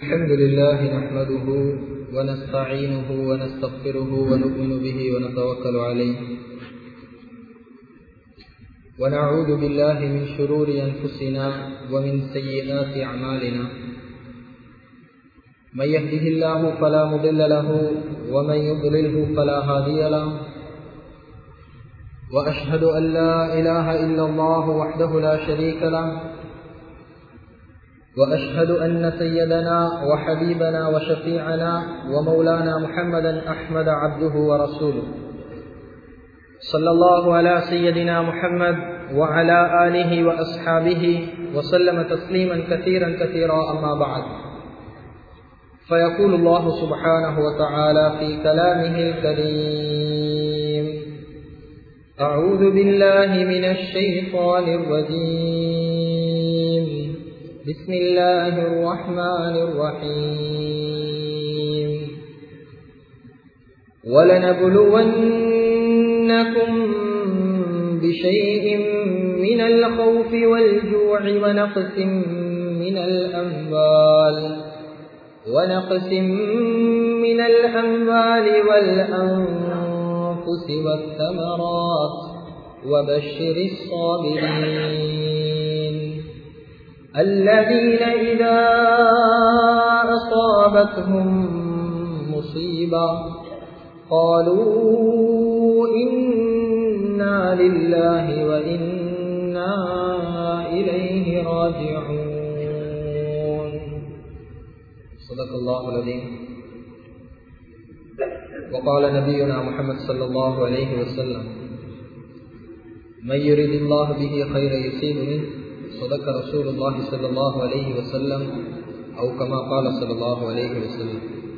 الحمد لله نحمده ونستعينه ونستغفره ونؤمن به ونتوكل عليه ونعوذ بالله من شرور أنفسنا ومن سيئات أعمالنا من يهده الله فلا مضل له ومن يضلله فلا هادي له وأشهد أن لا إله إلا الله وحده لا شريك له وأشهد أن سيدنا وحبيبنا وشفيعنا ومولانا محمدا أحمد عبده ورسوله صلى الله على سيدنا محمد وعلى آله وأصحابه وسلم تسليما كثيرا كثيرا أما بعد فيقول الله سبحانه وتعالى في كلامه الكريم أعوذ بالله من الشيطان الرجيم بسم الله الرحمن الرحيم ولنبلونكم بشيء من الخوف والجوع ونقص من الأموال ونقص من الأموال والأنفس والثمرات وبشر الصابرين الذين إذا أصابتهم مصيبة قالوا إنا لله وإنا إليه راجعون صدق الله العظيم وقال نبينا محمد صلى الله عليه وسلم من يريد الله به خير يصيب منه صدق رسول الله صلى الله عليه وسلم أو كما قال صلى الله عليه وسلم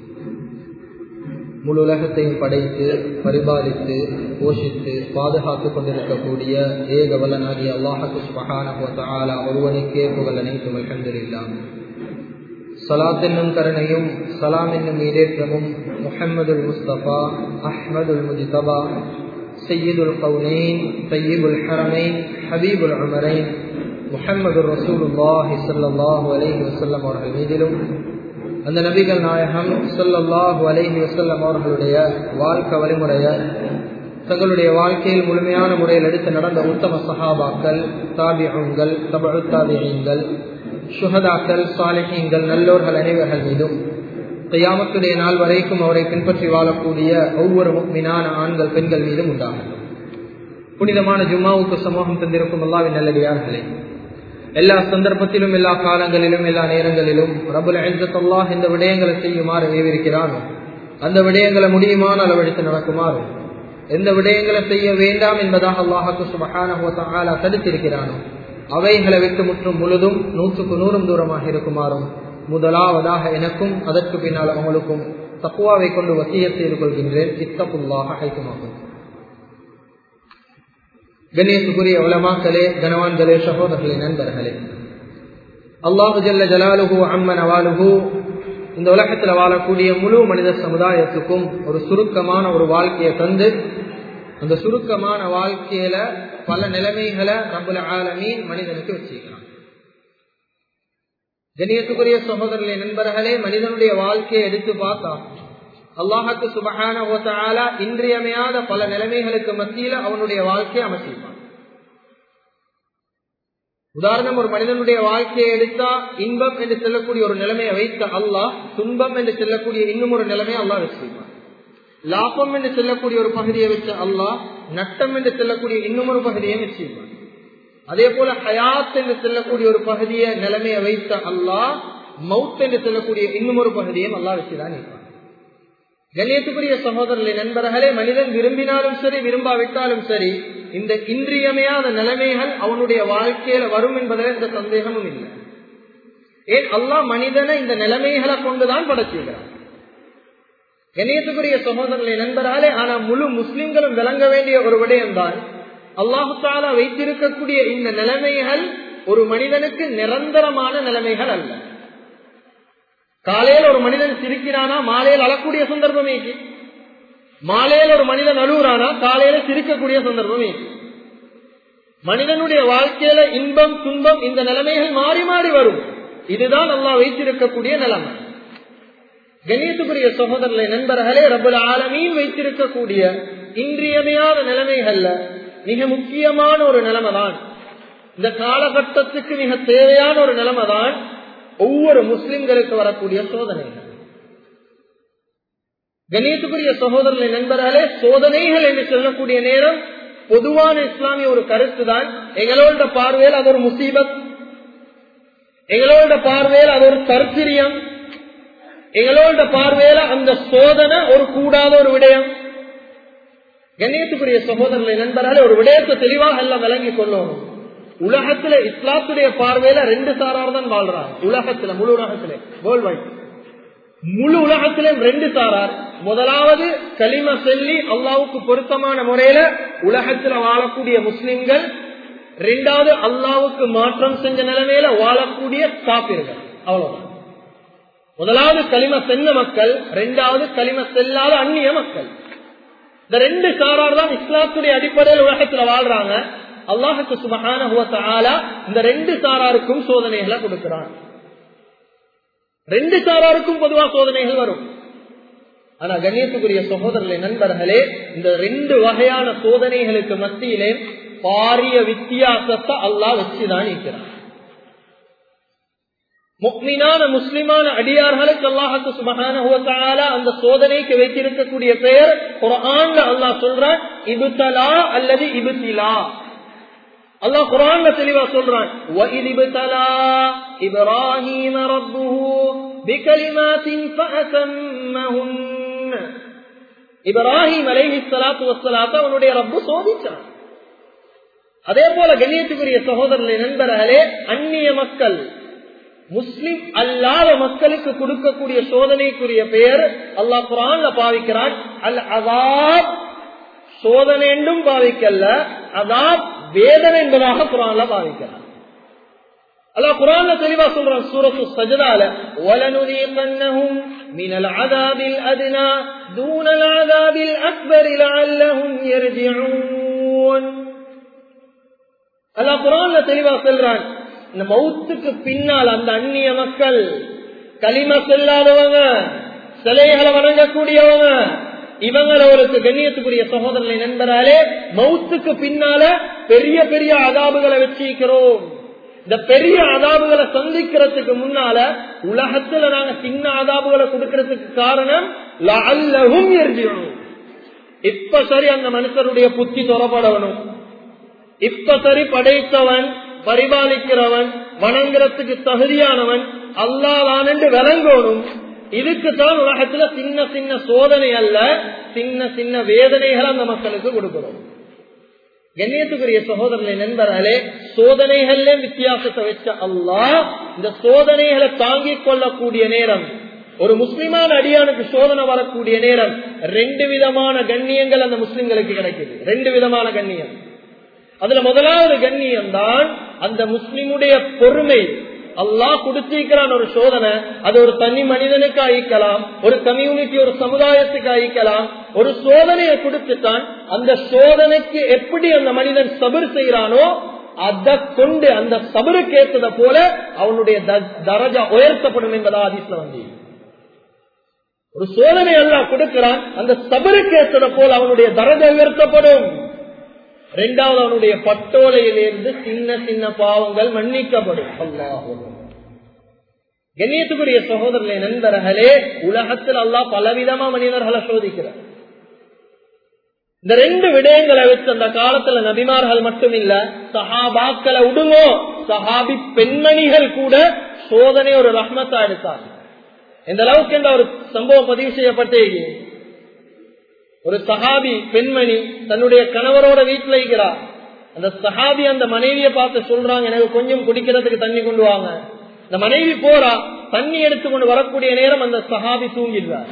முழு உலகத்தையும் படைத்து பரிபாலித்து போஷித்து பாதுகாத்துக் கொண்டிருக்கக்கூடிய ஏக வல்லனாகிய அல்லாஹு சுபஹானா ஒருவனுக்கே புகழ் அனைத்தும் அல்ஹம்துலில்லாஹ் சலாத் என்னும் கருணையும் சலாம் என்னும் ஈடேற்றமும் முஹம்மதுல் முஸ்தபா அஹ்மதுல் முஜிதபா சையீதுல் கவுனைன் சையீபுல் ஹரமைன் ஹபீபுல் உமரைன் முஹம்மது ரசூலுல்லாஹி சல்லாஹூ அலைஹி வசல்லம் அவர்கள் மீதிலும் அந்த நபிகள் நாயகம் சொல்லல்லாஹு அலைஹி வசல்லம் அவர்களுடைய வாழ்க்கை வழிமுறைய தங்களுடைய வாழ்க்கையில் முழுமையான முறையில் எடுத்து நடந்த உத்தம சஹாபாக்கள் தாபியங்கள் தபழு தாபியங்கள் சுகதாக்கள் சாலிஹீங்கள் நல்லோர்கள் அனைவர்கள் மீதும் கையாமத்துடைய நாள் வரைக்கும் அவரை பின்பற்றி வாழக்கூடிய ஒவ்வொரு மீனான ஆண்கள் பெண்கள் மீதும் உண்டாகும் புனிதமான ஜும்மாவுக்கு சமூகம் தந்திருக்கும் அல்லாவின் நல்லடியார்களே எல்லா சந்தர்ப்பத்திலும் எல்லா காலங்களிலும் எல்லா நேரங்களிலும் ரபுல் அல்லாஹ் இந்த விடயங்களை செய்யுமாறு ஏவிருக்கிறானோ அந்த விடயங்களை முடியுமான அளவெடுத்து நடக்குமாறும் எந்த விடயங்களை செய்ய வேண்டாம் என்பதாக அல்லாஹாக்கு சுபகான தடுத்திருக்கிறானோ அவைகளை விட்டு முற்றும் முழுதும் நூற்றுக்கு நூறும் தூரமாக இருக்குமாறும் முதலாவதாக எனக்கும் அதற்கு பின்னால் அவங்களுக்கும் தக்குவாவை கொண்டு வசிய செய்து கொள்கின்றேன் இத்தப்புல்லாக ஐக்கமாகும் கணேசுக்குரிய உலமாக்களே கனவான்களே சகோதரர்களே நண்பர்களே அல்லாஹு ஜல்ல ஜலாலுகு அம்மன் அவாலுகு இந்த உலகத்தில் வாழக்கூடிய முழு மனித சமுதாயத்துக்கும் ஒரு சுருக்கமான ஒரு வாழ்க்கையை தந்து அந்த சுருக்கமான வாழ்க்கையில பல நிலைமைகளை ரபுல ஆலமீன் மனிதனுக்கு வச்சுக்கிறான் கணியத்துக்குரிய சகோதரர்களே நண்பர்களே மனிதனுடைய வாழ்க்கையை எடுத்து பார்த்தா அல்லாஹுக்கு சுபகான ஓத்தாலா இன்றியமையாத பல நிலைமைகளுக்கு மத்தியில அவனுடைய வாழ்க்கையை அமைச்சிருப்பான் உதாரணம் ஒரு மனிதனுடைய வாழ்க்கையை எடுத்தா இன்பம் என்று செல்லக்கூடிய ஒரு நிலைமையை வைத்த அல்லாஹ் துன்பம் என்று செல்லக்கூடிய இன்னும் ஒரு நிலைமையை அல்லாஹ் வச்சிருப்பான் லாபம் என்று செல்லக்கூடிய ஒரு பகுதியை வச்ச அல்லாஹ் நட்டம் என்று செல்லக்கூடிய இன்னும் ஒரு பகுதியை வச்சிருப்பான் அதே போல ஹயாத் என்று செல்லக்கூடிய ஒரு பகுதியை நிலைமையை வைத்த அல்லாஹ் மவுத் என்று செல்லக்கூடிய இன்னும் ஒரு பகுதியும் அல்லாஹ் வச்சுதான் இருப்பான் கண்ணியத்துக்குரிய சகோதரர்களே நண்பர்களே மனிதன் விரும்பினாலும் சரி விரும்பாவிட்டாலும் சரி இந்த இன்றியமையாத நிலைமைகள் அவனுடைய வாழ்க்கையில வரும் என்பதில் எந்த சந்தேகமும் இல்லை ஏன் அல்லா மனிதனை இந்த நிலைமைகளை கொண்டுதான் படைச்சுகிறான் கண்ணியத்துக்குரிய சகோதரர்களே நண்பர்களே ஆனா முழு முஸ்லிம்களும் விளங்க வேண்டிய ஒரு விடயம்தான் அல்லாஹு தாலா வைத்திருக்கக்கூடிய இந்த நிலைமைகள் ஒரு மனிதனுக்கு நிரந்தரமான நிலைமைகள் அல்ல காலையில் ஒரு மனிதன் சிரிக்கிறானா மாலையில் அழக்கூடிய சந்தர்ப்பமே மாலையில் ஒரு மனிதன் அழுகுறானா காலையில சிரிக்கக்கூடிய சந்தர்ப்பமே மனிதனுடைய வாழ்க்கையில இன்பம் துன்பம் இந்த நிலைமைகள் மாறி மாறி வரும் இதுதான் அல்லாஹ் வைத்திருக்கக்கூடிய நிலைமை கணியத்துக்குரிய சகோதரர்களை நண்பர்களே ரபுல் ஆலமீன் வைத்திருக்கக்கூடிய இன்றியமையாத நிலைமைகள்ல மிக முக்கியமான ஒரு நிலைமை தான் இந்த காலகட்டத்துக்கு மிக தேவையான ஒரு நிலைமை தான் ஒவ்வொரு முஸ்லிம்களுக்கு வரக்கூடிய சோதனைகள் கணியத்துக்குரிய சகோதரர்களை நண்பர்களே சோதனைகள் என்று சொல்லக்கூடிய நேரம் பொதுவான இஸ்லாமிய ஒரு கருத்து தான் எங்களோட பார்வையில் அது ஒரு முசீபத் எங்களோட பார்வையில் அது ஒரு தற்சிரியம் எங்களோட பார்வையில அந்த சோதனை ஒரு கூடாத ஒரு விடயம் கண்ணியத்துக்குரிய சகோதரர்களை நண்பர்களே ஒரு விடயத்தை தெளிவாக எல்லாம் விளங்கி கொள்ளணும் உலகத்துல இஸ்லாத்துடைய பார்வையில ரெண்டு சாரார் தான் வாழ்றாங்க உலகத்துல முழு உலகத்திலே வேர்ல்ட் வைட் முழு உலகத்திலும் ரெண்டு சாரார் முதலாவது களிம செல்லி அல்லாவுக்கு பொருத்தமான முறையில உலகத்துல வாழக்கூடிய முஸ்லிம்கள் ரெண்டாவது அல்லாவுக்கு மாற்றம் செஞ்ச நிலைமையில வாழக்கூடிய காப்பீர்கள் அவ்வளவுதான் முதலாவது களிம சென்ன மக்கள் ரெண்டாவது களிம செல்லாத அந்நிய மக்கள் இந்த ரெண்டு சாரார் தான் இஸ்லாத்துடைய அடிப்படையில் உலகத்துல வாழ்றாங்க அல்லாஹுக்கு சுபகான இந்த ரெண்டு சாராருக்கும் சோதனைகளை கொடுக்கிறான் ரெண்டு சாராருக்கும் பொதுவா சோதனைகள் வரும் ஆனா கண்ணியத்துக்குரிய சகோதரர்களை நண்பர்களே இந்த ரெண்டு வகையான சோதனைகளுக்கு மத்தியிலே பாரிய வித்தியாசத்தை அல்லாஹ் வச்சுதான் இருக்கிறான் முக்மினான முஸ்லிமான அடியார்களுக்கு அல்லாஹுக்கு சுபகான அந்த சோதனைக்கு வைத்திருக்கக்கூடிய பெயர் குரான்ல அல்லாஹ் சொல்றான் இபுத்தலா அல்லது இபுத்திலா அல்லாஹ் குரான்ல தெளிவா சொல்றான் இப்ராஹிம் ரப்புஹு பிகலிமாத்தின் ஃபஅதம்மஹுன் இப்ராஹிம் அலைஹி ஸலாத்து வஸ்ஸலாத்த அவனுடைய ரப்பு சோதிச்சான் அதே போல கண்ணியத்துக்குரிய சகோதரர்களை நண்பர்களே அந்நிய மக்கள் முஸ்லிம் அல்லாத மக்களுக்கு கொடுக்கக்கூடிய சோதனைக்குரிய பெயர் அல்லாஹ் குரான்ல பாவிக்கிறான் அல் அதாப் சோதனை என்றும் பாவிக்கல்ல அதாப் வேதனை என்பதாக குரான்ல பாவிக்கிறான் அல்லாஹ் குரான்ல தெளிவா சொல்றான் சூரத்து சஜதால وَلَنُذِيقَنَّهُمْ مِنَ الْعَذَابِ الْأَدْنَى دُونَ الْعَذَابِ الْأَكْبَرِ لَعَلَّهُمْ يَرْجِعُونَ அல்லாஹ் குரான்ல தெளிவா சொல்றான் இந்த மௌத்துக்கு பின்னால் அந்த அந்நிய மக்கள் களிம செல்லாதவங்க சிலைகளை வணங்கக்கூடியவங்க இவங்களவருக்கு கண்ணியத்துக்குரிய சகோதரனை நண்பராலே மௌத்துக்கு பின்னால பெரிய பெரிய அதாபுகளை வச்சிருக்கிறோம் இந்த பெரிய அதாபுகளை சந்திக்கிறதுக்கு முன்னால உலகத்துல நாங்க சின்ன அதாபுகளை கொடுக்கறதுக்கு காரணம் லஅல்லஹும் யர்ஜிஊன் இப்ப சரி அந்த மனுஷருடைய புத்தி தொரப்படவனும் இப்ப சரி படைத்தவன் பரிபாலிக்கிறவன் வணங்குறதுக்கு தகுதியானவன் அல்லாதான் என்று விளங்கணும் இதுக்குத்தான் உலகத்துல சின்ன சின்ன சோதனை அல்ல சின்ன சின்ன வேதனைகள் அந்த மக்களுக்கு கொடுக்கிறோம் கண்ணியத்துக்குரிய சகோதரனை நண்பர்களே சோதனைகள்ல வித்தியாசத்தை வச்ச அல்லாஹ் இந்த சோதனைகளை தாங்கிக் கொள்ளக்கூடிய நேரம் ஒரு முஸ்லிமான அடியானுக்கு சோதனை வரக்கூடிய நேரம் ரெண்டு விதமான கண்ணியங்கள் அந்த முஸ்லிம்களுக்கு கிடைக்குது ரெண்டு விதமான கண்ணியம் அதுல முதலாவது கண்ணியம் தான் அந்த முஸ்லிமுடைய பொறுமை அல்லாஹ் கொடுத்திருக்கிறான் ஒரு சோதனை அது ஒரு தனி மனிதனுக்கு அழிக்கலாம் ஒரு கம்யூனிட்டி ஒரு சமுதாயத்துக்கு அழிக்கலாம் ஒரு சோதனையை கொடுத்துட்டான் அந்த சோதனைக்கு எப்படி அந்த மனிதன் சபர் செய்யறானோ அதை கொண்டு அந்த சபருக்கு ஏற்றத போல அவனுடைய தரஜா உயர்த்தப்படும் என்பதா அதிசல வந்து ஒரு சோதனை எல்லாம் கொடுக்கிறான் அந்த சபருக்கு ஏற்றத போல அவனுடைய தரஜா உயர்த்தப்படும் இரண்டாவது அவனுடைய பட்டோலையிலிருந்து சின்ன சின்ன பாவங்கள் மன்னிக்கப்படும் அல்லாஹ் கண்ணியத்துக்குரிய சகோதரர்களை நண்பர்களே உலகத்தில் அல்லாஹ் பலவிதமா மனிதர்களை சோதிக்கிறார் இந்த ரெண்டு விடயங்களை வச்சு அந்த காலத்துல நபிமார்கள் மட்டும் இல்ல சஹாபாக்களை விடுங்கோ சஹாபி பெண்மணிகள் கூட சோதனை ஒரு ரஹ்மத்தா எடுத்தார் இந்த அளவுக்கு என்ற ஒரு சம்பவம் பதிவு செய்யப்பட்டே ஒரு சஹாபி பெண்மணி தன்னுடைய கணவரோட வீட்டுல இருக்கிறார் அந்த சஹாபி அந்த மனைவியை பார்த்து சொல்றாங்க எனக்கு கொஞ்சம் குடிக்கிறதுக்கு தண்ணி கொண்டு வாங்க இந்த மனைவி போறா தண்ணி எடுத்து கொண்டு வரக்கூடிய நேரம் அந்த சஹாபி தூங்கிடுறார்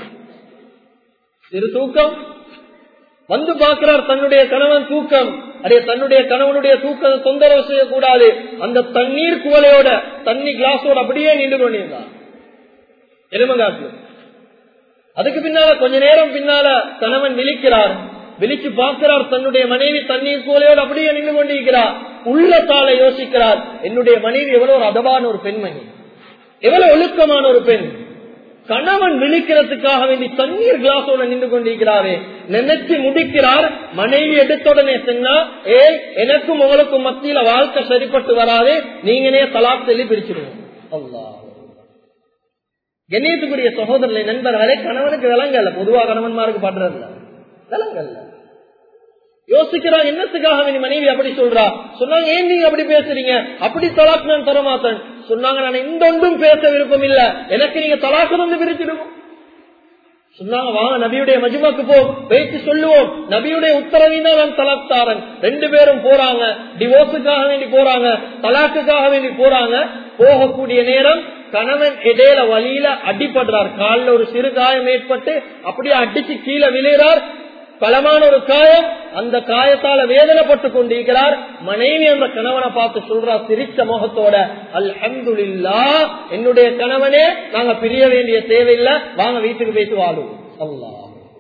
சிறு தூக்கம் வந்து பார்க்கிறார் தன்னுடைய கணவன் தூக்கம் அதே தன்னுடைய கணவனுடைய தூக்கம் தொந்தரவு செய்யக்கூடாது அந்த தண்ணீர் குவலையோட தண்ணி கிளாஸோட அப்படியே நின்று கொண்டிருந்தார் எலுமங்காட்டு அதுக்கு பின்னால கொஞ்ச நேரம் பின்னால கணவன் விழிக்கிறார் விழிச்சு பார்க்கிறார் தன்னுடைய மனைவி தண்ணீர் கோலையோடு அப்படியே நின்று கொண்டிருக்கிறார் உள்ளத்தால யோசிக்கிறார் என்னுடைய மனைவி எவ்வளவு ஒரு அதபான ஒரு பெண்மணி எவ்வளவு ஒழுக்கமான ஒரு பெண் கணவன் விழிக்கிறதுக்காக வேண்டி தண்ணீர் கிளாஸோட நின்று கொண்டிருக்கிறாரே நினைச்சு முடிக்கிறார் மனைவி எடுத்துடனே சொன்னா ஏ எனக்கும் உங்களுக்கும் மத்தியில வாழ்க்கை சரிப்பட்டு வராது நீங்களே தலாக் சொல்லி பிரிச்சிருவோம் அல்லா கண்ணியத்துக்குரிய சகோதரர்களை நண்பர்களே கணவனுக்கு விலங்கல்ல பொதுவா கணவன்மாருக்கு படுறதில்ல விலங்கல்ல யோசிக்கிறான் என்னத்துக்காக நீ மனைவி அப்படி சொல்றா சொன்னாங்க ஏன் நீங்க அப்படி பேசுறீங்க அப்படி தலாக் நான் தரமாட்டேன் சொன்னாங்க நான் இந்த ஒன்றும் பேச விருப்பம் இல்ல எனக்கு நீங்க தலாக்கு வந்து பிரிச்சிடுவோம் சொன்னாங்க வாங்க நபியுடைய மஜிமாக்கு போ பேச்சு சொல்லுவோம் நபியுடைய உத்தரவின் தான் நான் தலாக் தாரன் ரெண்டு பேரும் போறாங்க டிவோர்ஸுக்காக வேண்டி போறாங்க தலாக்குக்காக வேண்டி போறாங்க போகக்கூடிய நேரம் கணவன் இடையில வழியில அடிபடுறார் காலில் ஒரு சிறு காயம் ஏற்பட்டு அப்படியே அடிச்சு கீழே விழுகிறார் பலமான ஒரு காயம் அந்த காயத்தால வேதனைப்பட்டு கொண்டிருக்கிறார் மனைவி அந்த கணவனை பார்த்து சொல்றா சிரிச்ச முகத்தோட அல்ஹம்துலில்லா என்னுடைய கணவனே நாங்க பிரிய வேண்டிய தேவையில்லை வாங்க வீட்டுக்கு போயிட்டு வாழும் அல்லா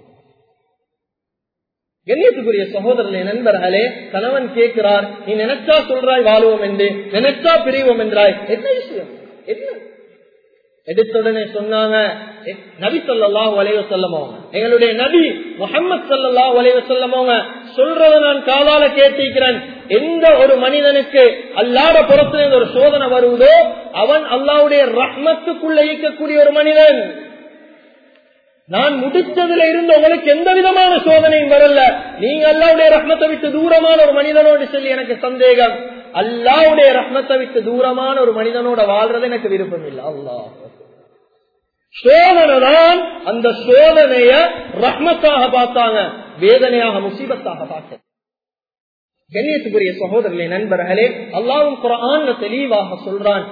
கண்ணியத்துக்குரிய சகோதரர்களே நண்பர்களே கணவன் கேட்கிறார் நீ நினைச்சா சொல்றாய் வாழுவோம் என்று நினைச்சா பிரிவோம் என்றாய் என்ன விஷயம் என்ன எடுத்துடனே சொன்னாங்க நபி சொல்லா வளைவ செல்லமோங்க எங்களுடைய நபி முகமது சல்லா வளைவ செல்லமோங்க சொல்றத நான் காதால கேட்டிருக்கிறேன் எந்த ஒரு மனிதனுக்கு அல்லாத புறத்துல ஒரு சோதனை வருவதோ அவன் அல்லாவுடைய ரஹ்மத்துக்குள்ள இயக்கக்கூடிய ஒரு மனிதன் நான் முடிச்சதுல இருந்து உங்களுக்கு எந்த விதமான சோதனையும் வரல நீங்க அல்லாவுடைய ரஹ்மத்தை விட்டு தூரமான ஒரு மனிதனோடு சொல்லி எனக்கு சந்தேகம் அல்லாவுடைய ரஹ்மத்தை விட்டு தூரமான ஒரு மனிதனோட வாழ்றது எனக்கு விருப்பம் இல்லை அல்லாஹ் சோதனை தான் அந்த சோதனைய ரஹ்மத்தாக பார்த்தாங்க வேதனையாக முசீபத்தாக பார்த்த கண்ணியத்துக்குரிய சகோதரர்களே நண்பர்களே அல்லாவும் குரான் தெளிவாக சொல்றான்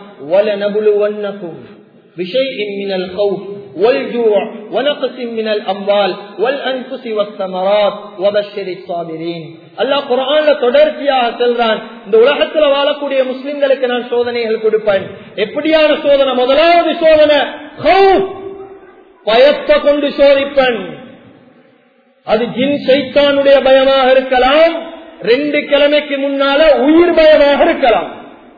بشيء من الخوف والجوع ونقص من الأموال والأنفس والثمرات وبشر الصابرين அல்லாஹ் குரான்ல தொடர்ச்சியாக செல்றான் இந்த உலகத்துல வாழக்கூடிய முஸ்லிம்களுக்கு நான் சோதனைகள் கொடுப்பேன் எப்படியான சோதனை முதலாவது சோதனை பயத்தை கொண்டு சோதிப்பேன் அது ஜின் சைத்தானுடைய பயமாக இருக்கலாம் ரெண்டு கிழமைக்கு முன்னால உயிர் பயமாக இருக்கலாம்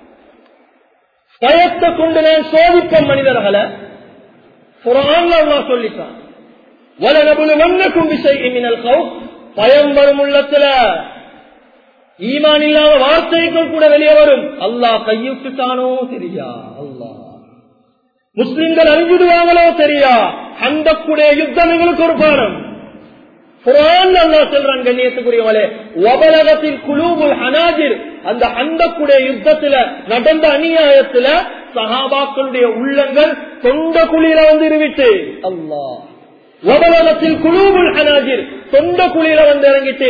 பயத்தை கொண்டு நான் சோதிப்பேன் மனிதர்களை குரான்ல சொல்லித்தான் வல்லக்கும் விஷயம் பயம் வரும் உள்ளத்துல ஈமான் இல்லாத வார்த்தைகள் கூட வெளியே வரும் அல்லாஹ் கையுட்டுட்டானோ தெரியா அல்லாஹ் முஸ்லிம்கள் அழிஞ்சிடுவாங்களோ தெரியா அந்த கூடிய யுத்தம் எங்களுக்கு ஒரு பாடம் சொல்றான் கண்ணியத்துக்குரியவளே ஒபலகத்தின் குழுவுல் அனாஜிர் அந்த அந்த கூடிய யுத்தத்துல நடந்த அநியாயத்துல சகாபாக்களுடைய உள்ளங்கள் தொண்ட குழியில வந்து இருவிட்டு அல்லா ஒபலகத்தில் குழுவுல் அனாஜிர் தொண்ட குழியில வந்து இறங்கிட்டு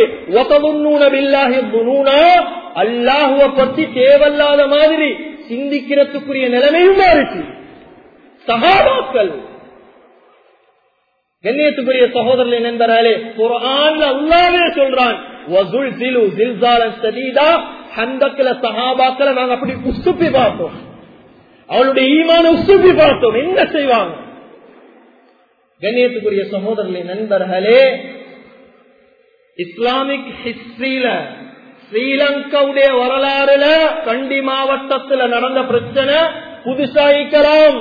அல்லாஹுவ பத்தி தேவையில்லாத மாதிரி சிந்திக்கிறதுக்குரிய நிலைமையும் மாறிச்சு சகாபாக்கள் கண்ணியத்துக்குரிய சகோதரர்கள் நண்பராலே குரான்ல அல்லாவே சொல்றான் சகாபாக்களை நாங்க அப்படி உசுப்பி பார்த்தோம் அவளுடைய ஈமான உசுப்பி பார்த்தோம் என்ன செய்வாங்க கண்ணியத்துக்குரிய சகோதரர்களின் நண்பர்களே இஸ்லாமிக் ஹிஸ்டரியில ஸ்ரீலங்காவுடைய வரலாறுல கண்டி மாவட்டத்துல நடந்த பிரச்சனை புதுசாயிக்கலாம்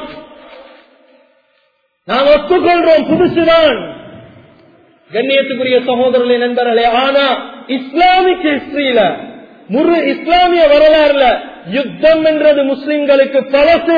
நாம் ஒத்துக்கொள்றோம் புதுசுதான் கண்ணியத்துக்குரிய சகோதரர்களே நண்பர்களே ஆனா இஸ்லாமிக் ஹிஸ்டரியில முழு இஸ்லாமிய வரலாறுல யுத்தம் என்றது முஸ்லிம்களுக்கு பழசு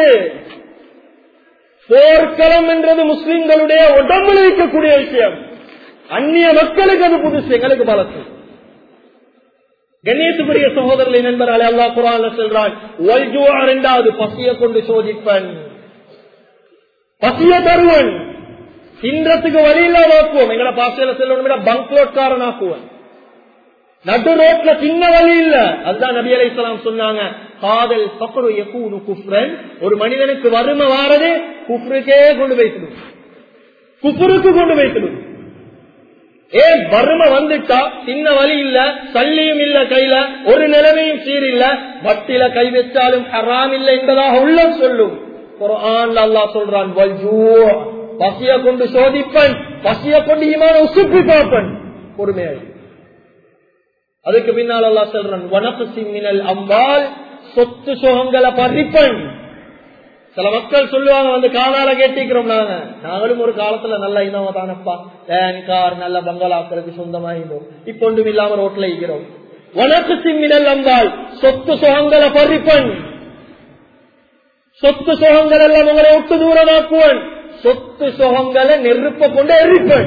போர்க்களம் என்றது முஸ்லிம்களுடைய உடம்புல இருக்கக்கூடிய விஷயம் அந்நிய மக்களுக்கு அது புதுசு எங்களுக்கு பழசு கண்ணியத்துக்குரிய சகோதரர்களை நண்பர்களே அல்லா குரான் சொல்றான் இரண்டாவது பசிய கொண்டு சோதிப்பன் பசிய தருவன் தின்றத்துக்கு வழி இல்லாத ஆக்குவோம் எங்கட பாசையில செல்லணும் பங்க்லோட்காரன் ஆக்குவன் நடு ரோட்ல சின்ன வழி இல்ல அதுதான் நபி அலை சொன்னாங்க காதல் பக்கரு எப்பூனு குஃப்ரன் ஒரு மனிதனுக்கு வறுமை வாரது குஃப்ருக்கே கொண்டு வைக்கணும் குஃபுருக்கு கொண்டு வைக்கணும் ஏன் வறுமை வந்துட்டா சின்ன வழி இல்ல சல்லியும் இல்ல கையில ஒரு நிலைமையும் சீரில்ல வட்டில கை வச்சாலும் ஹராம் இல்லை என்பதாக உள்ளம் சொல்லும் குரான் அல்லாஹ் சொல்றான் பசிய கொண்டு சோதிப்பன் பசிய கொண்டு இமான உசுப்பி பார்ப்பன் பொறுமையாக அதுக்கு பின்னால் அல்லா சொல்றான் வனப்பு சிம்மினல் அம்பால் சொத்து சுகங்களை பறிப்பன் சில மக்கள் சொல்லுவாங்க வந்து காதால கேட்டிக்கிறோம் நாங்க நாங்களும் ஒரு காலத்துல நல்ல இனவ தானப்பா வேன் கார் நல்ல பங்களாக்களுக்கு சொந்தமா இருந்தோம் இப்ப ஒன்றும் இல்லாம ரோட்ல இருக்கிறோம் உனக்கு சிம்மினல் வந்தால் சொத்து சுகங்களை பறிப்பன் சொத்து சுகங்கள் எல்லாம் உங்களை விட்டு தூரமாக்குவன் சொத்து சுகங்களை நெருப்ப கொண்டு எரிப்பன்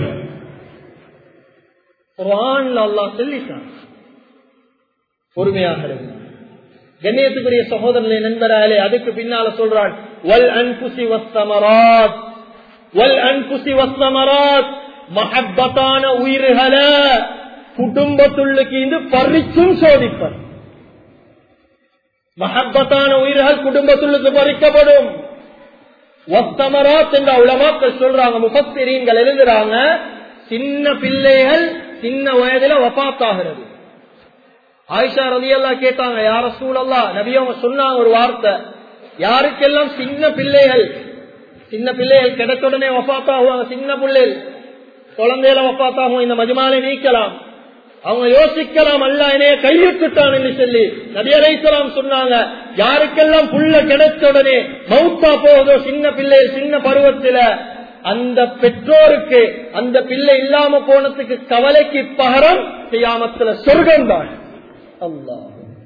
குரான்ல அல்லாஹ் சொல்லிட்டான் பொறுமையாக இருந்தான் கண்ணியத்துக்குரிய சகோதரனை நண்பராலே அதுக்கு பின்னால சொல்றான் வல் அன்புசி வஸ்தமராத் வல் அன்புசி வஸ்தமராத் மஹப்பத்தான உயிர்களை குடும்பத்துள்ளுக்கு இருந்து பறிச்சும் சோதிப்பர் மஹப்பத்தான உயிர்கள் குடும்பத்துள்ளுக்கு பறிக்கப்படும் வஸ்தமராத் என்ற உலமாக்கள் சொல்றாங்க முகத்திரீன்கள் எழுதுறாங்க சின்ன பிள்ளைகள் சின்ன வயதுல வபாத்தாகிறது ஆயிஷா ரதியல்லா கேட்டாங்க யார சூழல்லா நபியவங்க சொன்னாங்க ஒரு வார்த்தை யாருக்கெல்லாம் சின்ன பிள்ளைகள் சின்ன பிள்ளைகள் கிடைச்சுடனே வப்பாத்தாகுவாங்க சின்ன பிள்ளைகள் குழந்தையில வப்பாத்தாகும் இந்த மஜமாலை நீக்கலாம் அவங்க யோசிக்கலாம் அல்ல என்னைய கையிட்டுட்டான் என்று சொல்லி நபியரைசலாம் சொன்னாங்க யாருக்கெல்லாம் புள்ள கிடைச்ச உடனே மவுத்தா போகுதோ சின்ன பிள்ளை சின்ன பருவத்தில அந்த பெற்றோருக்கு அந்த பிள்ளை இல்லாம போனதுக்கு கவலைக்கு பகரம் செய்யாமத்துல சொர்க்கம் தான் அல்லா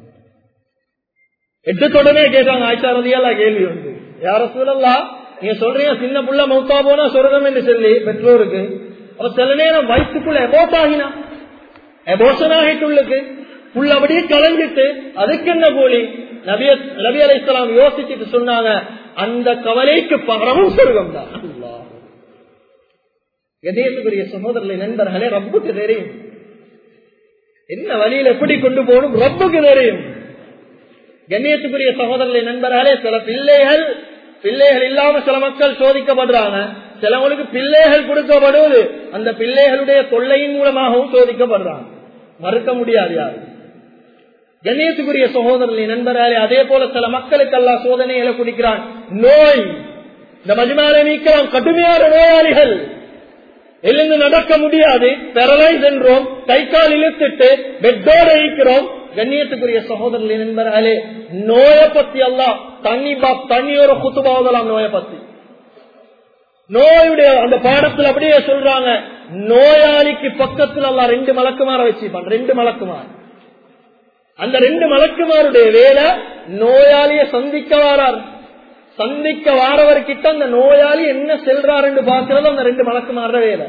எடுத்தோடனே கேட்டாங்க ஆயிஷா ரதியெல்லாம் கேள்வி உண்டு யார சூழல்லா நீங்க சொல்றீங்க சின்ன புள்ள மௌத்தா போனா சொர்க்கம் என்று சொல்லி பெற்றோருக்கு அப்ப சில நேரம் வயிற்றுக்குள்ள எபோட் ஆகினா எபோஷன் ஆகிட்டுள்ளுக்கு புள்ள அப்படியே கலைஞ்சிட்டு அதுக்கு என்ன போலி நபிய நபி அலை யோசிச்சுட்டு சொன்னாங்க அந்த கவலைக்கு பகரமும் சொர்க்கம் தான் எதேசுக்குரிய சகோதரர்களை நண்பர்களே ரப்புக்கு தெரியும் என்ன வழியில் எப்படி கொண்டு போகணும் ரப்புக்கு தெரியும் கண்ணியத்துக்குரிய சகோதரர்களை நண்பர்களே சில பிள்ளைகள் பிள்ளைகள் இல்லாம சில மக்கள் சோதிக்கப்படுறாங்க சிலவங்களுக்கு பிள்ளைகள் கொடுக்கப்படுவது அந்த பிள்ளைகளுடைய தொல்லையின் மூலமாகவும் சோதிக்கப்படுறாங்க மறுக்க முடியாது யாரு கண்ணியத்துக்குரிய சகோதரர்களை நண்பர்களே அதே போல சில மக்களுக்கு எல்லாம் சோதனைகளை குடிக்கிறான் நோய் இந்த மஜிமாலை நீக்கலாம் கடுமையான நோயாளிகள் எழுந்து நடக்க முடியாது பெரலைஸ் என்றோம் கை கால் இழுத்துட்டு பெட்டோட இருக்கிறோம் கண்ணியத்துக்குரிய சகோதரர்களே நண்பர்களே நோய பத்தி எல்லாம் தண்ணி பாப் தண்ணியோட குத்துபாவதெல்லாம் நோய பத்தி நோயுடைய அந்த பாடத்துல அப்படியே சொல்றாங்க நோயாளிக்கு பக்கத்துல எல்லாம் ரெண்டு மலக்குமார வச்சுப்பான் ரெண்டு மலக்குமார் அந்த ரெண்டு மலக்குமாருடைய வேலை நோயாளிய சந்திக்க வாரார் சந்திக்க வாரவர்கிட்ட அந்த நோயாளி என்ன செல்றார் என்று பார்க்கிறது அந்த ரெண்டு மலக்குமார வேலை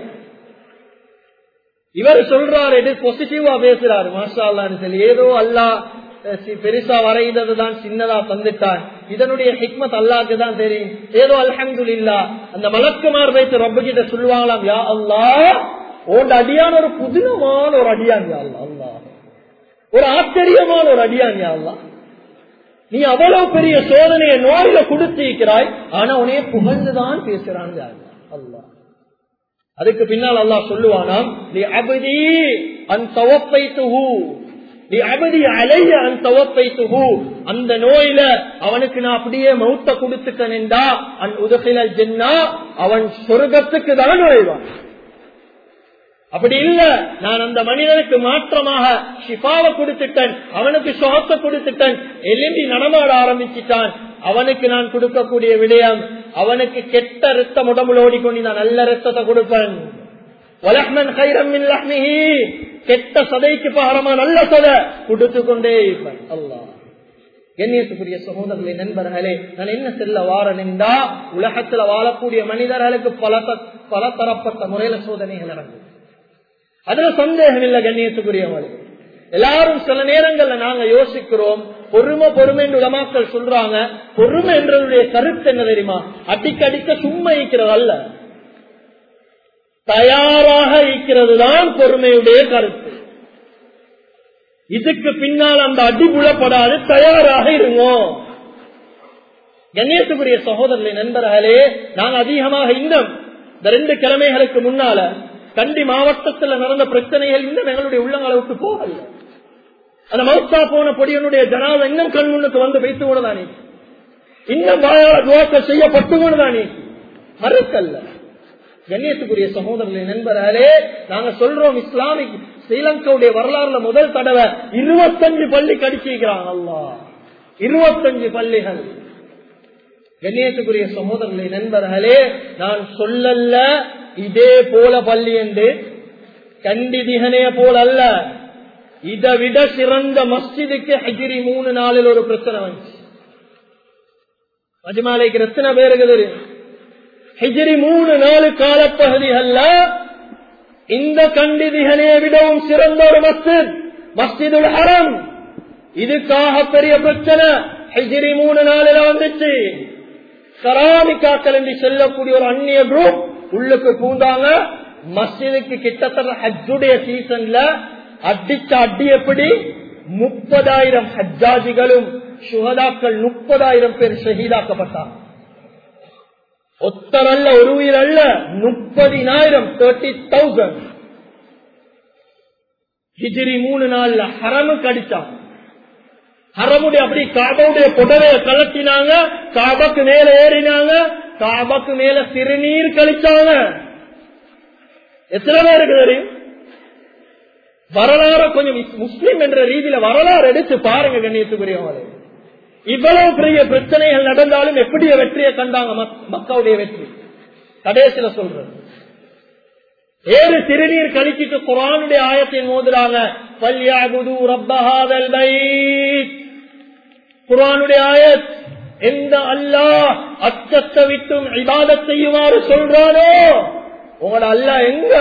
இவர் சொல்றாரு எது பாசிட்டிவா பேசுறாரு மாஷா அல்லான்னு சொல்லி ஏதோ அல்லா பெருசா வரைந்ததுதான் சின்னதா தந்துட்டான் இதனுடைய ஹிக்மத் அல்லாக்கு தான் தெரியும் ஏதோ அல்ஹம்து இல்லா அந்த மலக்குமார் வைத்து ரப்ப கிட்ட சொல்லுவாங்களாம் யா அல்லா ஓண்ட அடியான ஒரு புதினமான ஒரு அடியான் யா அல்லா அல்லா ஒரு ஆச்சரியமான ஒரு அடியான் யா அல்லா நீ அவ்வளவு பெரிய சோதனையை நோயில கொடுத்திருக்கிறாய் ஆனா உனைய புகழ்ந்துதான் பேசுறான் அல்லா அதுக்கு பின்னால் அல்லாஹ் சொல்லுவானாம் நீ அபதி அன் தவப்பை துகு நீ அபதி அலைய அன் தவப்பை துகு அந்த நோயில அவனுக்கு நான் அப்படியே மௌத்த கொடுத்துட்டேன்டா அன் உதகில ஜென்னா அவன் சொர்க்கத்துக்கு தான் நுழைவான் அப்படி இல்ல நான் அந்த மனிதனுக்கு மாற்றமாக ஷிஃபாவை கொடுத்துட்டேன் அவனுக்கு சுகத்தை கொடுத்துட்டேன் எலும்பி நடமாட ஆரம்பிச்சிட்டான் அவனுக்கு நான் கொடுக்கக்கூடிய விடயம் அவனுக்கு கெட்ட ரத்தம் உடம்புல ஓடிக்கொண்டு நான் நல்ல ரத்தத்தை கொடுப்பேன் வலஹ்மன் கைரமின் லஹ்மிஹி கெட்ட சதைக்கு பகரமா நல்ல சதை கொடுத்து கொண்டே இருப்பேன் அல்லாஹ் கண்ணியத்துக்குரிய சகோதரர்களை நண்பர்களே நான் என்ன செல்ல வாரன் என்றா உலகத்துல வாழக்கூடிய மனிதர்களுக்கு பல பல தரப்பட்ட முறையில சோதனைகள் நடக்கும் அதுல சந்தேகம் இல்லை கண்ணியத்துக்குரியவர்கள் எல்லாரும் சில நேரங்கள்ல நாங்க யோசிக்கிறோம் பொறுமை பொறுமை என்று உலமாக்கள் சொல்றாங்க பொறுமை என்றதுடைய கருத்து என்ன தெரியுமா அடிக்கடிக்க சும்மா இருக்கிறது அல்ல தயாராக இருக்கிறது தான் பொறுமையுடைய கருத்து இதுக்கு பின்னால் அந்த அடி புலப்படாது தயாராக இருங்கோ கணேசபுரிய சகோதரர்களை நண்பர்களே நாங்க அதிகமாக இன்னும் இந்த ரெண்டு கிழமைகளுக்கு முன்னால கண்டி மாவட்டத்தில் நடந்த பிரச்சனைகள் இன்னும் எங்களுடைய உள்ளங்களை விட்டு போகல அந்த மௌத்தா போன பொடியனுடைய ஜனாத இன்னும் கண் முன்னுக்கு வந்து வைத்து கொண்டுதானே இன்னும் துவாக்கள் செய்யப்பட்டு கொண்டுதானே மறுக்கல்ல கண்ணியத்துக்குரிய சகோதரர்களின் நண்பர்களே நாங்க சொல்றோம் இஸ்லாமிக் ஸ்ரீலங்காவுடைய வரலாறுல முதல் தடவை இருபத்தஞ்சு பள்ளி கடிச்சிருக்கிறாங்க அல்லா இருபத்தஞ்சு பள்ளிகள் கண்ணியத்துக்குரிய சகோதரர்களை நண்பர்களே நான் சொல்லல்ல இதே போல பள்ளி என்று கண்டி திகனைய போல் அல்ல இதை விட சிறந்த மஸ்ஜிதுக்கு ஹஜிரி மூணு நாளில் ஒரு பிரச்சனை வந்துச்சு மஜ்மாலைக்கு எத்தனை பேருக்கு தெரியும் ஹிஜிரி மூணு நாலு காலப்பகுதிகள்ல இந்த கண்டிதிகளையே விடவும் சிறந்த ஒரு மஸ்ஜித் மஸ்ஜிதுல் ஹரம் இதுக்காக பெரிய பிரச்சனை ஹிஜிரி மூணு நாளில வந்துச்சு கராமிக்காக்கள் என்று சொல்லக்கூடிய ஒரு அந்நிய குரூப் உள்ளுக்கு பூந்தாங்க மஸ்ஜிதுக்கு கிட்டத்தட்ட ஹஜ்ஜுடைய சீசன்ல அடிச்ச அடி எப்படி முப்பதாயிரம் ஹஜ்ஜாஜிகளும் சுகதாக்கள் முப்பதாயிரம் பேர் ஷஹீதாக்கப்பட்டாங்க ஒத்தர் அல்ல ஒரு உயிர் அல்ல முப்பதினாயிரம் தேர்ட்டி தௌசண்ட் ஹிஜிரி மூணு நாள்ல ஹரமுக்கு அடிச்சாங்க ஹரமுடைய அப்படி காபாவுடைய புடவைய கலட்டினாங்க காபாக்கு மேல ஏறினாங்க காபாக்கு மேல சிறுநீர் கழிச்சாங்க எத்தனை பேருக்கு தெரியும் வரலாறு கொஞ்சம் முஸ்லிம் என்ற ரீதியில வரலாறு எடுத்து பாருங்க கண்ணியத்துக்குரியவங்களே இவ்வளவு பெரிய பிரச்சனைகள் நடந்தாலும் எப்படி வெற்றியை கண்டாங்க மக்காவுடைய வெற்றி கடைசியில சொல்றது ஏழு திருநீர் கழிச்சிட்டு குரானுடைய ஆயத்தை மோதுறாங்க பல்யாகுது ரப்பஹாதல் பைத் குரானுடைய ஆயத் எந்த அல்லாஹ் அச்சத்தை விட்டும் இபாதத் செய்யுமாறு சொல்றானோ உங்களோட அல்லா எங்க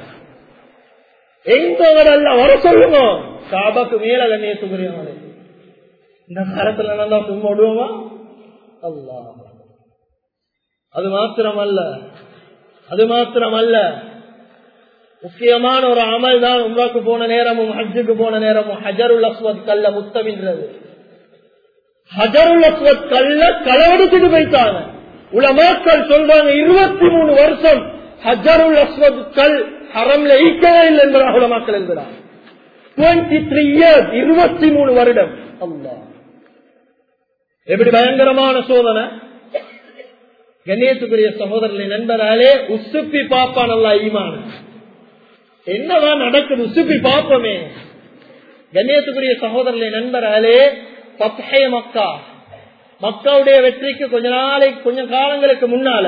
எங்க உங்களோட அல்ல வர சொல்லுங்க காபாக்கு மேல கண்ணியத்துக்குரியவங்களே இந்த காலத்துல நல்லா சும்மா விடுவோமா அல்லா அது மாத்திரம் அல்ல அது மாத்திரம் அல்ல முக்கியமான ஒரு அமல் தான் உம்ராக்கு போன நேரமும் ஹஜ்ஜுக்கு போன நேரமும் ஹஜருல் அஸ்வத் கல்ல முத்தமின்றது ஹஜருல் அஸ்வத் கல்ல களவெடுத்துட்டு போயிட்டாங்க உலமாக்கள் சொல்றாங்க இருபத்தி மூணு வருஷம் ஹஜருல் அஸ்வத் கல் ஹரம்ல ஈக்கவே இல்லை என்பதாக உலமாக்கள் என்கிறார் டுவெண்ட்டி த்ரீ இயர்ஸ் இருபத்தி மூணு வருடம் அல்லா எப்படி பயங்கரமான சோதனை கண்ணியத்துக்குரிய சகோதரர்களை நண்பராலே உசுப்பி பாப்பான் அல்ல ஈமான என்னதான் நடக்குது உசுப்பி பாப்போமே கண்ணியத்துக்குரிய சகோதரர்களை நண்பராலே பத்தே மக்கா மக்காவுடைய வெற்றிக்கு கொஞ்ச நாளைக்கு கொஞ்சம் காலங்களுக்கு முன்னால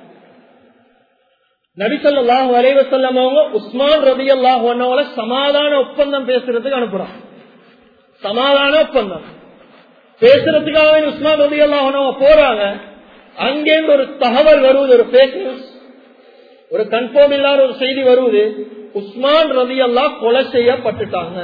நபிசல்லாஹு வரைவ செல்லமவங்க உஸ்மான் ரபி அல்லாஹு சமாதான ஒப்பந்தம் பேசுறதுக்கு அனுப்புறான் சமாதான ஒப்பந்தம் பேசுறதுக்காக உஸ்மான் ரபி அல்லாஹ் போறாங்க அங்கேருந்து ஒரு தகவல் வருவது ஒரு பேக் நியூஸ் ஒரு கன்ஃபார்ம் இல்லாத ஒரு செய்தி வருவது உஸ்மான் ரவி அல்லா கொலை செய்யப்பட்டுட்டாங்க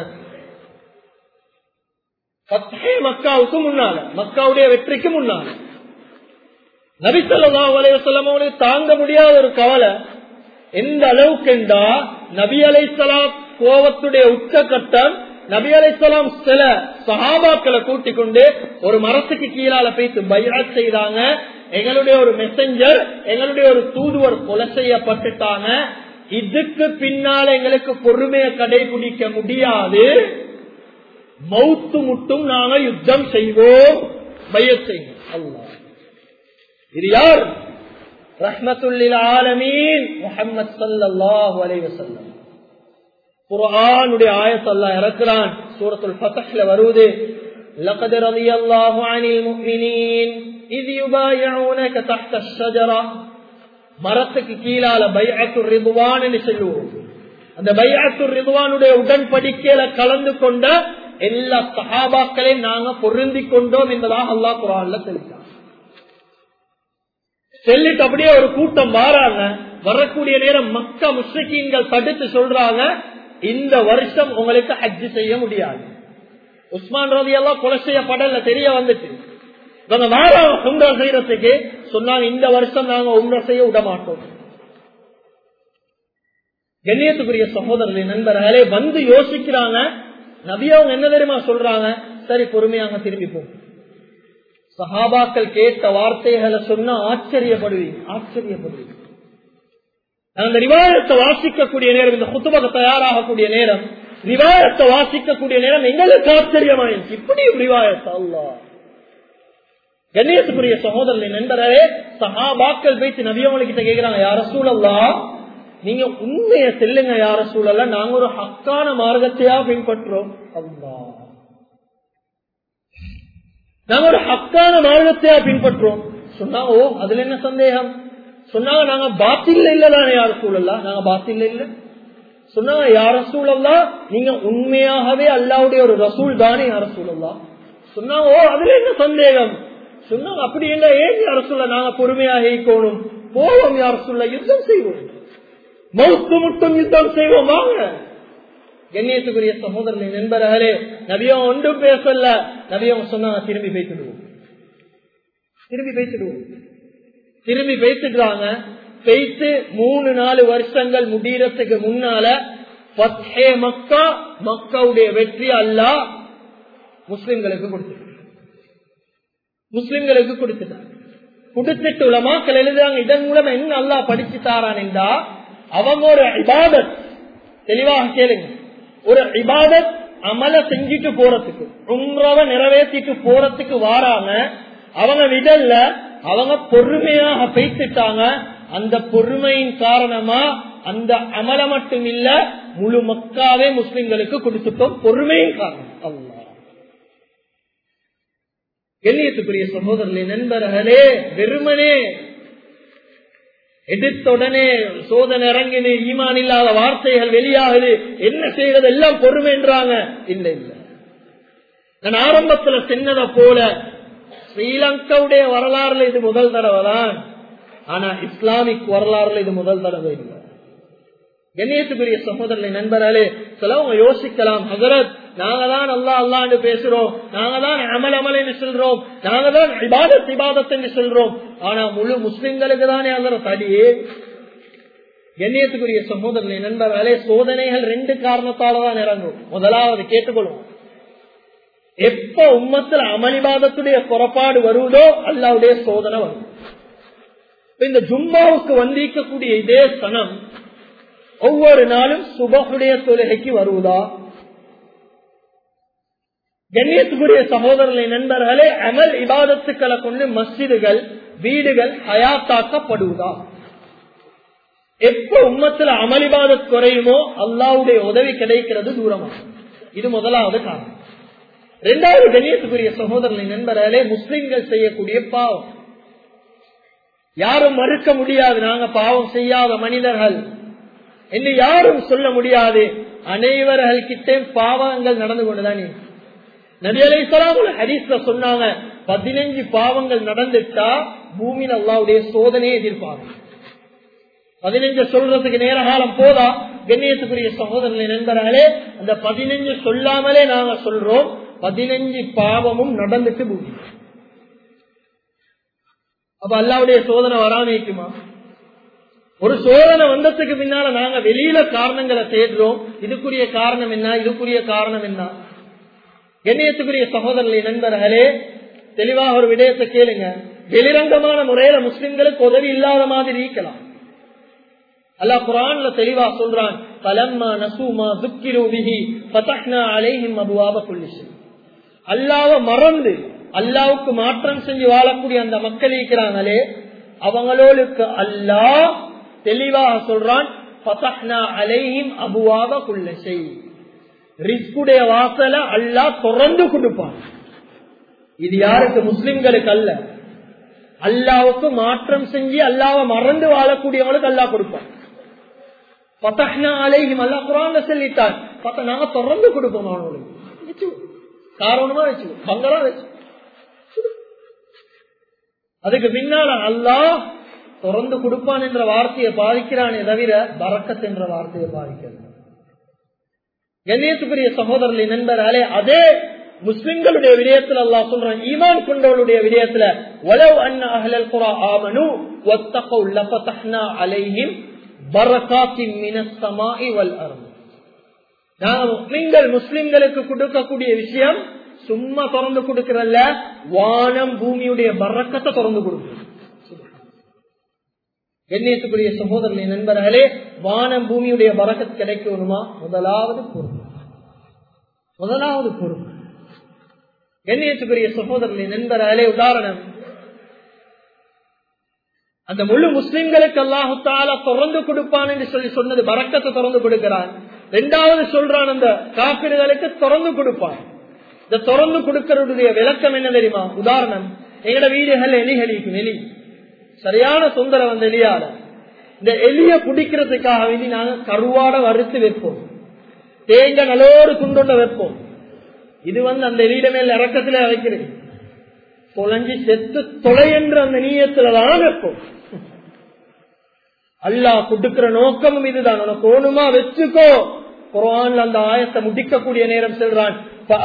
பத்தே மக்காவுக்கு முன்னால மக்காவுடைய வெற்றிக்கு முன்னால நபிசல்லா அலைய தாங்க முடியாத ஒரு கவலை எந்த அளவுக்கு என்றா நபி அலைசலாம் கோவத்துடைய உச்சகட்டம் நபி அலைசலாம் சில சஹாபாக்களை கூட்டிக் கொண்டு ஒரு மரத்துக்கு கீழால போயிட்டு பைரா செய்தாங்க எங்களுடைய ஒரு மெசஞ்சர் எங்களுடைய ஒரு தூதுவர் கொலை செய்யப்பட்டுட்டாங்க இதுக்கு பின்னால எங்களுக்கு பொறுமையை கடைபிடிக்க முடியாது மௌத்து முட்டும் நாங்க யுத்தம் செய்வோம் பைய செய்வோம் அல்லா இது யார் ரஹ்மத்துல்லில் ஆலமீன் முஹம்மது ஸல்லல்லாஹு அலைஹி வஸல்லம் குர்ஆனுடைய ஆயத் அல்லாஹ் இறக்குறான் சூரத்துல் ஃபத்ஹ்ல வருது لقد رضي الله عن المؤمنين إذ يبايعونك تحت الشجرة மரத்துக்கு கீழால பைஅத்து ரிதுவான் சொல்லுவோம் அந்த பைஅத்து ரிதுவானுடைய உடன்படிக்கையில கலந்து கொண்ட எல்லா சஹாபாக்களையும் நாங்க பொருந்தி கொண்டோம் என்பதாக அல்லாஹ் குரான்ல சொல்லிட்டான் சொல்லிட்டு அப்படியே ஒரு கூட்டம் மாறாங்க வரக்கூடிய நேரம் மக்கா முஸ்லிக்கீன்கள் தடுத்து சொல்றாங்க இந்த வருஷம் உங்களுக்கு ஹஜ்ஜு செய்ய முடியாது உஸ்மான் ரவி எல்லாம் கொலை செய்யப்படல தெரிய வந்துட்டு இவங்க வாரம் உம்ரா செய்யறதுக்கு சொன்னாங்க இந்த வருஷம் நாங்க உம்ரா செய்ய விட மாட்டோம் கண்ணியத்துக்குரிய சகோதரர்களின் நண்பர்களே வந்து யோசிக்கிறாங்க நபி அவங்க என்ன தெரியுமா சொல்றாங்க சரி பொறுமையாக திரும்பிப்போம் சஹாபாக்கள் கேட்ட வார்த்தைகளை சொன்னா ஆச்சரியப்படுவீங்க ஆச்சரியப்படுவீங்க அந்த ரிவாயத்தை வாசிக்கக்கூடிய நேரம் இந்த குத்துபக தயாராகக்கூடிய நேரம் ரிவாயத்தை வாசிக்கக்கூடிய நேரம் எங்களுக்கு ஆச்சரியமாயிருச்சு இப்படி ரிவாயத்தை அல்லா கண்ணியத்துக்குரிய சகோதரன் நண்பரே சஹாபாக்கள் பேச்சு நபியவங்க கிட்ட கேட்கிறாங்க யார சூழல்லா நீங்க உண்மைய செல்லுங்க யார சூழல்ல நாங்க ஒரு ஹக்கான மார்க்கத்தையா பின்பற்றோம் அல்லா நாங்க ஒரு ஹக்கான மார்க்கத்தையா பின்பற்றோம் சொன்னாங்க ஓ அதுல என்ன சந்தேகம் சொன்னாங்க நாங்க பாத்தில்ல இல்லதானே யார சூழல்லா நாங்க பாத்தில்ல இல்ல சொன்னாங்க யார சூழல்லா நீங்க உண்மையாகவே அல்லாவுடைய ஒரு ரசூல் தானே யார சூழல்லா சொன்னாங்க ஓ அதுல என்ன சந்தேகம் சொன்னாங்க அப்படி என்ன ஏன் யார சொல்ல நாங்க பொறுமையாக இருக்கணும் போவோம் யார சொல்ல யுத்தம் செய்வோம் மௌத்து மட்டும் யுத்தம் செய்வோம் வாங்க கண்ணியத்துக்குரிய சகோதரனை நண்பர்களே நபியம் ஒன்றும் பேசல நபியம் சொன்னாங்க திரும்பி பேசிடுவோம் திரும்பி பேசிடுவோம் திரும்பி பேசிடுறாங்க பேசி மூணு நாலு வருஷங்கள் முடியறதுக்கு முன்னால பத்தே மக்கா மக்காவுடைய வெற்றி அல்ல முஸ்லிம்களுக்கு கொடுத்துட்டாங்க முஸ்லிம்களுக்கு கொடுத்துட்டாங்க கொடுத்துட்டு உலமாக்கள் எழுதுறாங்க இதன் மூலம் என்ன அல்லா படிச்சு தாரான் என்றா அவங்க ஒரு இபாதத் தெளிவாக கேளுங்க ஒரு இபாதத் அமல செஞ்சுட்டு போறதுக்கு உங்களவ நிறைவேற்றிட்டு போறதுக்கு வாராங்க அவங்க விடல்ல அவங்க பொறுமையாக பேசிட்டாங்க அந்த பொறுமையின் காரணமா அந்த அமல மட்டும் இல்ல முழு மக்காவே முஸ்லிம்களுக்கு கொடுத்துட்டோம் பொறுமையின் காரணம் அல்லா கண்ணியத்துக்குரிய சகோதரர்களே நண்பர்களே வெறுமனே எடுத்தவுடனே சோதனை இறங்கினு ஈமான் இல்லாத வார்த்தைகள் வெளியாகுது என்ன செய்வது எல்லாம் பொறுமைன்றாங்க இல்ல இல்ல நான் ஆரம்பத்துல சின்னதை போல ஸ்ரீலங்காவுடைய வரலாறுல இது முதல் தடவை தான் ஆனா இஸ்லாமிக் வரலாறுல இது முதல் தடவை இல்லை கண்ணியத்துக்குரிய சகோதரனை நண்பர்களே சிலவங்க யோசிக்கலாம் ஹசரத் நாங்க தான் அல்லா அல்லான்னு பேசுறோம் நாங்க தான் அமல் அமல் என்று சொல்றோம் நாங்க தான் இபாதத் இபாதத் என்று சொல்றோம் ஆனா முழு முஸ்லிம்களுக்கு தானே ஹசரத் அடியே கண்ணியத்துக்குரிய சகோதரனை நண்பர்களே சோதனைகள் ரெண்டு காரணத்தால தான் இறங்கும் முதலாவது கேட்டுக்கொள்ளும் எப்ப உம்மத்தில் அமளிபாதத்துடைய புறப்பாடு வருவதோ அல்லாவுடைய சோதனை வரும் இந்த ஜும்மாவுக்கு வந்திருக்கக்கூடிய இதே சனம் ஒவ்வொரு நாளும் சுபகுடைய தொழுகைக்கு வருவதா கண்ணியத்துக்குரிய சகோதரர்களை நண்பர்களே அமல் இபாதத்துக்களை கொண்டு மஸ்ஜிதுகள் வீடுகள் ஹயாத்தாக்கப்படுவதா எப்ப உம்மத்துல அமளிபாதத் குறையுமோ அல்லாவுடைய உதவி கிடைக்கிறது தூரமாகும் இது முதலாவது காரணம் இரண்டாவது கண்ணியத்துக்குரிய சகோதரனை நண்பர்களே முஸ்லிம்கள் செய்யக்கூடிய பாவம் யாரும் மறுக்க முடியாது நாங்க பாவம் செய்யாத மனிதர்கள் என்று யாரும் சொல்ல முடியாது அனைவர்கள் கிட்டே பாவங்கள் நடந்து கொண்டுதான் நபி அலை ஹரீஸ்ல சொன்னாங்க பதினஞ்சு பாவங்கள் நடந்துட்டா பூமியில் அல்லாவுடைய சோதனையை எதிர்ப்பாங்க பதினஞ்சு சொல்றதுக்கு நேர காலம் போதா கண்ணியத்துக்குரிய சகோதரனை நண்பர்களே அந்த பதினஞ்சு சொல்லாமலே நாங்க சொல்றோம் பதினஞ்சு பாவமும் நடந்துட்டு பூமி அப்ப அல்லாவுடைய சோதனை வராம இருக்குமா ஒரு சோதனை வந்ததுக்கு பின்னால நாங்க வெளியில காரணங்களை தேடுறோம் இதுக்குரிய காரணம் என்ன இதுக்குரிய காரணம் என்ன கண்ணியத்துக்குரிய சகோதரர்களை நண்பர்களே தெளிவாக ஒரு விடயத்தை கேளுங்க வெளிரங்கமான முறையில முஸ்லிம்களுக்கு உதவி இல்லாத மாதிரி இருக்கலாம் அல்லா குரான்ல தெளிவா சொல்றான் பலம்மா நசூமா துக்கிரு விஹி பதக்னா அலைஹிம் அபுவாப புள்ளிஷன் அல்லாவ மறந்து அல்லாவுக்கு மாற்றம் செஞ்சு வாழக்கூடிய அந்த மக்கள் இருக்கிறாங்களே அவங்களோளுக்கு அல்லாஹ் தெளிவாக சொல்றான் பதக்னா அலைஹிம் அபுவாப புள்ளிஷை ரிஸ்குடைய வாசல அல்லா தொடர்ந்து கொடுப்பான் இது யாருக்கு முஸ்லிம்களுக்கு அல்ல அல்லாவுக்கு மாற்றம் செஞ்சு அல்லாவை மறந்து வாழக்கூடியவங்களுக்கு அல்லா கொடுப்பான் பத்தஹ்னா அலைஹிம் அல்லா குரான்ல சொல்லிட்டான் பார்த்தா நாங்க தொடர்ந்து கொடுப்போம் அவனுக்கு காரணமா வச்சு பங்களா வச்சு அதுக்கு பின்னால அல்லாஹ் தொடர்ந்து கொடுப்பான் என்ற வார்த்தையை பாதிக்கிறானே தவிர பறக்கத் என்ற வார்த்தையை பாதிக்கிறான் கண்ணியத்துக்குரிய சகோதரர்களை நண்பர்களே அதே முஸ்லிம்களுடைய விடயத்தில் அல்லாஹ் சொல்றான் ஈமான் கொண்டவளுடைய விடயத்துல வலவ் அண்ணா அஹ்லல் குரா ஆமனு வத்தகவு லஃபதஹ்னா அலைஹிம் பரகாத்தின் மினஸ் ஸமாஇ வல் அர்த் நாங்க முஸ்லிம்கள் முஸ்லிம்களுக்கு கொடுக்கக்கூடிய விஷயம் சும்மா திறந்து கொடுக்கறல்ல வானம் பூமியுடைய பறக்கத்தை திறந்து கொடுக்கும் எண்ணத்துக்குரிய சகோதரனை நண்பர்களே வானம் பூமியுடைய பறக்கத்து கிடைக்கணுமா முதலாவது பொறுப்பு முதலாவது பொறுப்பு எண்ணத்துக்குரிய சகோதரனை நண்பர்களே உதாரணம் அந்த முழு முஸ்லிம்களுக்கு அல்லாஹு தாலா திறந்து கொடுப்பான் என்று சொல்லி சொன்னது பறக்கத்தை திறந்து கொடுக்கிறான் ரெண்டாவது சொல்றான் அந்த காப்பீடுகளுக்கு திறந்து கொடுப்பான் இந்த திறந்து கொடுக்கறதுடைய விளக்கம் என்ன தெரியுமா உதாரணம் எங்கட வீடுகள் எலிகளிக்கும் எலி சரியான தொந்தரவு அந்த எலியால இந்த எலிய பிடிக்கிறதுக்காக வேண்டி நாங்க கருவாட வறுத்து வைப்போம் தேங்காய் நல்லோடு துண்டொண்ட வைப்போம் இது வந்து அந்த எலியிட மேல் இறக்கத்துல வைக்கிறது தொலைஞ்சி செத்து தொலை என்ற அந்த நீயத்துலதான் வைப்போம் அல்லாஹ் கொடுக்கிற நோக்கமும் இதுதான் உனக்கு ஓணுமா வச்சுக்கோ குரான்ல அந்த ஆயத்தை முடிக்கக்கூடிய நேரம் செல்றான்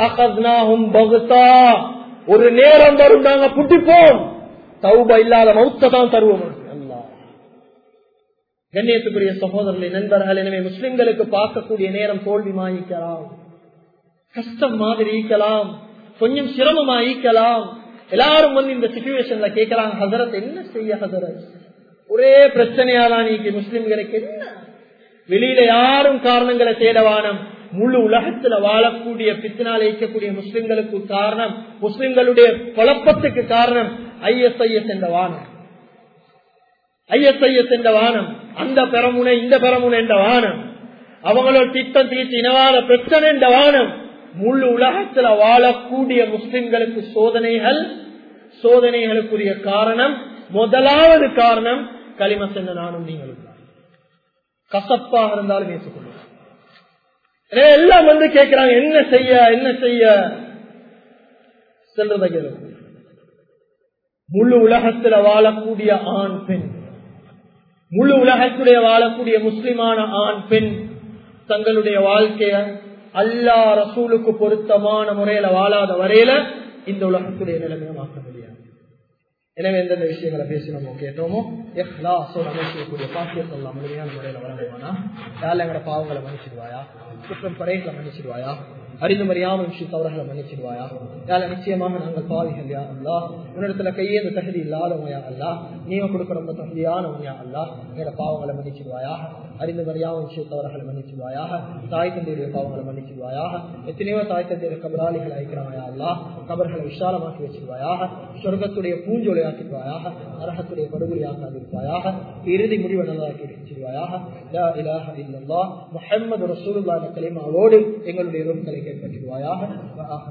ஒரு நேரம் வரும் நாங்க புட்டிப்போம் தௌபா இல்லாத மௌத்த தான் தருவோம் அல்லாஹ் கண்ணியத்துக்குரிய சகோதரர்களை நண்பர்கள் எனவே முஸ்லிம்களுக்கு பார்க்கக்கூடிய நேரம் தோல்வி மாயிக்கலாம் கஷ்டம் மாதிரி ஈக்கலாம் கொஞ்சம் சிரமமா ஈக்கலாம் எல்லாரும் வந்து இந்த சிச்சுவேஷன்ல கேட்கறாங்க ஹசரத் என்ன செய்ய ஹசரத் ஒரே பிரச்சனையாதான் நீங்க முஸ்லிம்களுக்கு என்ன வெளியில யாரும் காரணங்களை தேடவானம் முழு உலகத்துல வாழக்கூடிய பித்தினால் இயக்கக்கூடிய முஸ்லிம்களுக்கு காரணம் முஸ்லிம்களுடைய குழப்பத்துக்கு காரணம் ஐஎஸ்ஐஎஸ் என்ற வானம் ஐஎஸ்ஐஎஸ் என்ற வானம் அந்த பெறமுனை இந்த பெறமுனை என்ற வானம் அவங்களோட திட்டம் தீர்த்து இனவாத பிரச்சனை என்ற வானம் முழு உலகத்துல வாழக்கூடிய முஸ்லிம்களுக்கு சோதனைகள் சோதனைகளுக்குரிய காரணம் முதலாவது காரணம் களிம சென்ற நானும் நீங்களும் தான் கசப்பாக இருந்தாலும் ஏற்றுக்கொள்ளும் எல்லாம் வந்து கேட்கிறாங்க என்ன செய்ய என்ன செய்ய செல்றத கேள்வி முழு உலகத்துல வாழக்கூடிய ஆண் பெண் முழு உலகத்துடைய வாழக்கூடிய முஸ்லிமான ஆண் பெண் தங்களுடைய வாழ்க்கைய அல்லா ரசூலுக்கு பொருத்தமான முறையில வாழாத வரையில இந்த உலகத்துடைய நிலைமையை மாற்ற முடியாது எனவே எந்தெந்த விஷயங்களை பேசினோமோ கேட்டோமோ எஹ்லாசோட அமைச்சக்கூடிய பாக்கியத்தை எல்லாம் முழுமையான முறையில வழங்குவானா யாழ் எங்கட பாவங்களை மன்னிச்சிடுவாயா குற்றம் குறைகளை மன்னிச்சிடுவாயா அறிந்து மறியாமல் விஷயம் தவறுகளை மன்னிச்சிடுவாயா யாழ நிச்சயமாக நாங்கள் பாவிகள் யா அல்லா உன்னிடத்துல கையேந்த தகுதி இல்லாதவயா அல்லா நீங்க கொடுக்க ரொம்ப தகுதியானவயா அல்லா எங்கட பாவங்களை மன்னிச்சிடுவாயாக அறிந்து மறியாமல் விஷயம் தவறுகளை மன்னிச்சிடுவாயாக தாய் தந்தையுடைய பாவங்களை மன்னிச்சிடுவாயாக எத்தனையோ தாய் தந்தையுடைய கபராளிகள் அழைக்கிறாயா அல்லா கபர்களை விசாலமாக்கி வச்சிருவாயாக சொர்க்கத்துடைய பூஞ்சொலை ஆக்கிடுவாயாக நரகத்துடைய படுகொலையாக இருப்பாயாக இறுதி முடிவு நல்லதாக்கி வச்சிருவாயாக முகமது ரசூலுல்லாஹ் கலிமாவோடு எங்களுடைய ரோக்களை கைப்பற்றிடுவாயாக